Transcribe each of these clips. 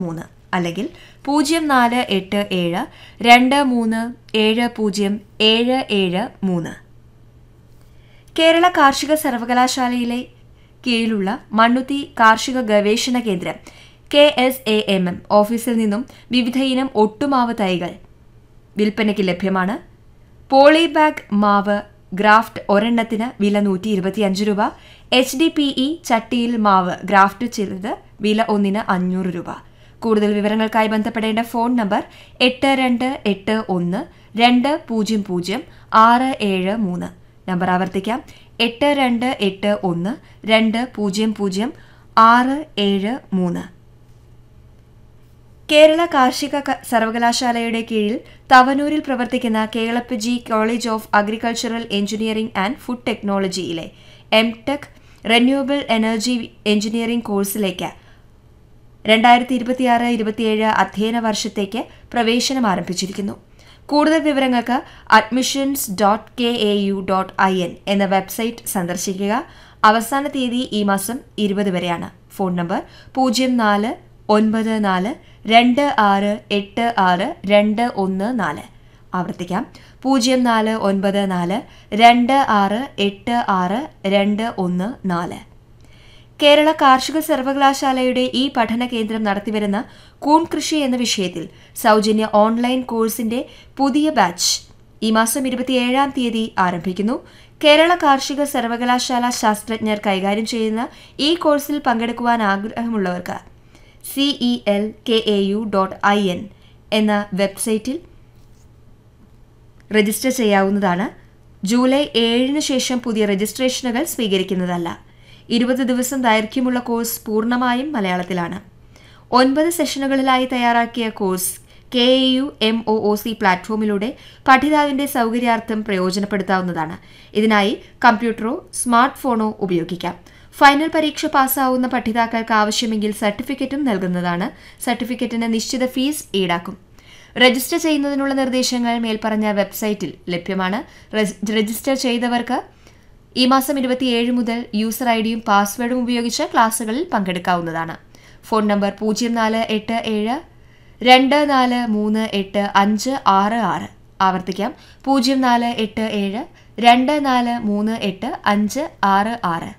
മൂന്ന് അല്ലെങ്കിൽ പൂജ്യം നാല് എട്ട് ഏഴ് രണ്ട് മൂന്ന് ഏഴ് പൂജ്യം ഏഴ് ഏഴ് മൂന്ന് കേരള കാർഷിക സർവകലാശാലയിലെ കീഴിലുള്ള മണ്ണുത്തി കാർഷിക ഗവേഷണ കേന്ദ്രം K S A M M ഓഫീസിൽ നിന്നും വിവിധയിനം ഒട്ടുമാവ് തൈകൾ വിൽപ്പനയ്ക്ക് ലഭ്യമാണ് പോളിബാഗ് മാവ് ഗ്രാഫ്റ്റ് ഒരെണ്ണത്തിന് വില നൂറ്റി ഇരുപത്തിയഞ്ച് രൂപ എച്ച് ഡി പി ഇ ചട്ടിയിൽ മാവ് ഗ്രാഫ്റ്റ് ചെയ്തത് വില ഒന്നിന് അഞ്ഞൂറ് രൂപ കൂടുതൽ വിവരങ്ങൾക്കായി ബന്ധപ്പെടേണ്ട ഫോൺ നമ്പർ എട്ട് രണ്ട് എട്ട് ഒന്ന് രണ്ട് പൂജ്യം പൂജ്യം ആറ് ഏഴ് മൂന്ന് നമ്പർ ആവർത്തിക്കാം എട്ട് രണ്ട് എട്ട് ഒന്ന് രണ്ട് പൂജ്യം പൂജ്യം ആറ് ഏഴ് മൂന്ന് കേരള കാർഷിക ക- സർവകലാശാലയുടെ കീഴിൽ തവനൂരിൽ പ്രവർത്തിക്കുന്ന Kelappaji college of agricultural engineering and food ടെക്നോളജിയിലെ M tech renewable energy engineering കോഴ്സിലേക്ക് രണ്ടായിരത്തി ഇരുപത്തിയാറ് ഇരുപത്തിയേഴ് അധ്യയന വർഷത്തേക്ക് പ്രവേശനം ആരംഭിച്ചിരിക്കുന്നു കൂടുതൽ വിവരങ്ങൾക്ക് admissions dot K A U dot I N എന്ന വെബ്സൈറ്റ് സന്ദർശിക്കുക അവസാന തീയതി ഈ മാസം ഇരുപത് വരെയാണ് ഫോൺ നമ്പർ പൂജ്യം നാല് ഒൻപത് നാല് രണ്ട് ആറ് എട്ട് ആറ് രണ്ട് ഒന്ന് നാല് ആവർത്തിക്കാം പൂജ്യം നാല് ഒൻപത് നാല് രണ്ട് ആറ് എട്ട് ആറ് രണ്ട് ഒന്ന് നാല് കേരള കാർഷിക സർവകലാശാലയുടെ ഈ പഠന കേന്ദ്രം നടത്തിവരുന്ന കൂൺ കൃഷി എന്ന വിഷയത്തിൽ സൗജന്യ ഓൺലൈൻ കോഴ്സിന്റെ പുതിയ ബാച്ച് ഈ മാസം ഇരുപത്തിയേഴാം തീയതി ആരംഭിക്കുന്നു കേരള കാർഷിക സർവകലാശാല ശാസ്ത്രജ്ഞർ കൈകാര്യം ചെയ്യുന്ന ഈ കോഴ്സിൽ പങ്കെടുക്കുവാൻ ആഗ്രഹമുള്ളവർക്ക് CE L K A U dot I N എന്ന വെബ്സൈറ്റിൽ രജിസ്റ്റർ ചെയ്യാവുന്നതാണ് ജൂലൈ ഏഴിന് ശേഷം പുതിയ രജിസ്ട്രേഷനുകൾ സ്വീകരിക്കുന്നതല്ല ഇരുപത് ദിവസം ദൈർഘ്യമുള്ള കോഴ്സ് പൂർണ്ണമായും മലയാളത്തിലാണ് ഒൻപത് സെഷനുകളിലായി തയ്യാറാക്കിയ course K A U M O O C പ്ലാറ്റ്ഫോമിലൂടെ പഠിതാവിന്റെ സൗകര്യാർത്ഥം പ്രയോജനപ്പെടുത്താവുന്നതാണ് ഇതിനായി കമ്പ്യൂട്ടറോ സ്മാർട്ട് ഫോണോ ഉപയോഗിക്കാം ഫൈനൽ പരീക്ഷ പാസ്സാവുന്ന പഠിതാക്കൾക്ക് ആവശ്യമെങ്കിൽ സർട്ടിഫിക്കറ്റും നൽകുന്നതാണ് സർട്ടിഫിക്കറ്റിന് നിശ്ചിത ഫീസ് ഈടാക്കും രജിസ്റ്റർ ചെയ്യുന്നതിനുള്ള നിർദ്ദേശങ്ങൾ മേൽപ്പറഞ്ഞ വെബ്സൈറ്റിൽ ലഭ്യമാണ് രജി- രജിസ്റ്റർ ചെയ്തവർക്ക് ഈ മാസം ഇരുപത്തിയേഴ് മുതൽ യൂസർ ഐ ഡിയും പാസ്വേഡും ഉപയോഗിച്ച് ക്ലാസുകളിൽ പങ്കെടുക്കാവുന്നതാണ് ഫോൺ നമ്പർ പൂജ്യം നാല് എട്ട് ഏഴ് രണ്ട് നാല് മൂന്ന് എട്ട് അഞ്ച് ആറ് ആറ് ആവർത്തിക്കാം പൂജ്യം നാല് എട്ട് ഏഴ് രണ്ട് നാല് മൂന്ന് എട്ട് അഞ്ച് ആറ് ആറ്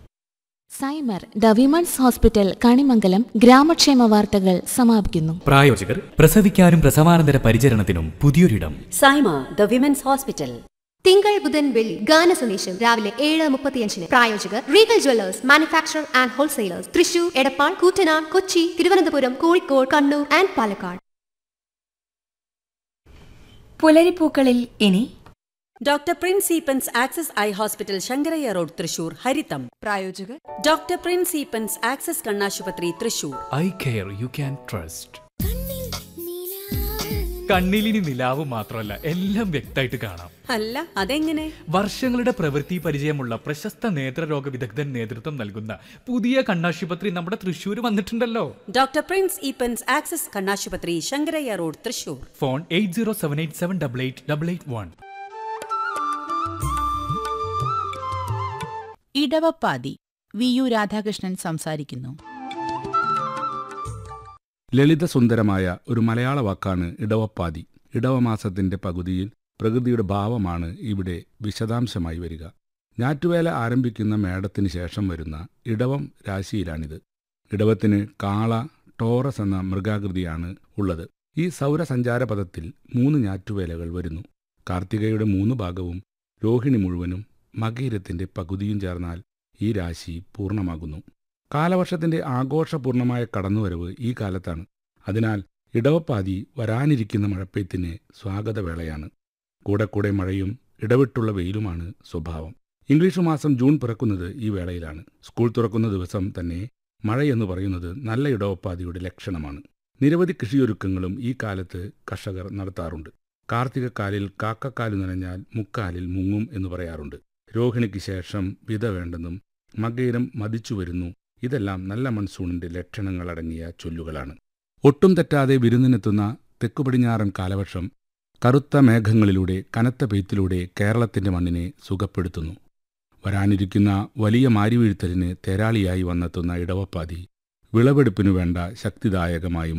Saima the women's hospital Kanimangalam ഗ്രാമക്ഷേമ വാർത്തകൾ സമാപിക്കുന്നു പ്രായോജകർ പ്രസവിക്കാനും പ്രസവാനന്തര പരിചരണത്തിനും പുതിയൊരിടം സൈമ ദ വിമൻസ് ഹോസ്പിറ്റൽ തിങ്കൾ ബുധൻ വെള്ളി ഗാന സന്ദേശം രാവിലെ ഏഴ് മുപ്പത്തിയഞ്ചിന് പ്രായോജകർ Regal jewellers manufacture and wholesalers Thrissur Edappal Koottanad Kochi Thiruvananthapuram Kozhikode Kannur and Palakkad പുലരിപ്പൂക്കളിൽ ഇനി doctor Prince Eapen's Access eye hospital Sankaraiah road Thrissur ഹരിതം പ്രായോജകർ ഡോക്ടർ പ്രിൻസ് ഈപ്പൻസ് ആക്സസ് കണ്ണാശുപത്രി Thrissur eye care you can trust കണ്ണിലിനി നിലാവ് മാത്രമല്ല എല്ലാം വ്യക്തമായിട്ട് കാണാം അല്ല അതെങ്ങനെ വർഷങ്ങളുടെ പ്രവൃത്തി പരിചയമുള്ള പ്രശസ്ത നേത്രരോഗ വിദഗ്ധൻ നേതൃത്വം നൽകുന്ന പുതിയ കണ്ണാശുപത്രി നമ്മുടെ തൃശ്ശൂർ വന്നിട്ടുണ്ടല്ലോ ഡോക്ടർ പ്രിൻസ് ഈപ്പൻസ് ആക്സസ് കണ്ണാശുപത്രി Sankaraiah road Thrissur phone eight zero seven eight seven double eight double eight one ഇടവപ്പാതി വി യു രാധാകൃഷ്ണൻ സംസാരിക്കുന്നു ലളിതസുന്ദരമായ ഒരു മലയാള വാക്കാണ് ഇടവപ്പാതി ഇടവമാസത്തിന്റെ പകുതിയിൽ പ്രകൃതിയുടെ ഭാവമാണ് ഇവിടെ വിശദാംശമായി വരിക ഞാറ്റുവേല ആരംഭിക്കുന്ന മേടത്തിന് ശേഷം വരുന്ന ഇടവം രാശിയിലാണിത് ഇടവത്തിന് കാള ടോറസ് എന്ന മൃഗാകൃതിയാണ് ഉള്ളത് ഈ സൗരസഞ്ചാര പദത്തിൽ മൂന്ന് ഞാറ്റുവേലകൾ വരുന്നു കാർത്തികയുടെ മൂന്ന് ഭാഗവും രോഹിണി മുഴുവനും മകീരത്തിന്റെ പകുതിയും ചേർന്നാൽ ഈ രാശി പൂർണ്ണമാകുന്നു കാലവർഷത്തിന്റെ ആഘോഷപൂർണമായ കടന്നുവരവ് ഈ കാലത്താണ് അതിനാൽ ഇടവപ്പാതി വരാനിരിക്കുന്ന മഴപ്പെയ്ത്തിന് സ്വാഗതവേളയാണ് കൂടെ കൂടെ മഴയും ഇടവിട്ടുള്ള വെയിലുമാണ് സ്വഭാവം ഇംഗ്ലീഷ് മാസം ജൂൺ പിറക്കുന്നത് ഈ വേളയിലാണ് സ്കൂൾ തുറക്കുന്ന ദിവസം തന്നെ മഴയെന്ന് പറയുന്നത് നല്ല ഇടവപ്പാതിയുടെ ലക്ഷണമാണ് നിരവധി കൃഷിയൊരുക്കങ്ങളും ഈ കാലത്ത് കർഷകർ നടത്താറുണ്ട് കാർത്തികക്കാലിൽ കാക്കക്കാലു നനഞ്ഞാൽ മുക്കാലിൽ മുങ്ങും എന്ന് പറയാറുണ്ട് രോഹിണിക്ക് ശേഷം വിത വേണ്ടെന്നും മകയിരം മതിച്ചു വരുന്നു ഇതെല്ലാം നല്ല മൺസൂണിന്റെ ലക്ഷണങ്ങളടങ്ങിയ ചൊല്ലുകളാണ് ഒട്ടും തെറ്റാതെ വിരുന്നിനെത്തുന്ന തെക്കുപടിഞ്ഞാറൻ കാലവർഷം കറുത്ത മേഘങ്ങളിലൂടെ കനത്ത പെയ്ത്തിലൂടെ കേരളത്തിന്റെ മണ്ണിനെ സുഖപ്പെടുത്തുന്നു വരാനിരിക്കുന്ന വലിയ മാരിവീഴ്ത്തലിന് തേരാളിയായി വന്നെത്തുന്ന ഇടവപ്പാതി വിളവെടുപ്പിനു വേണ്ട ശക്തിദായകമായി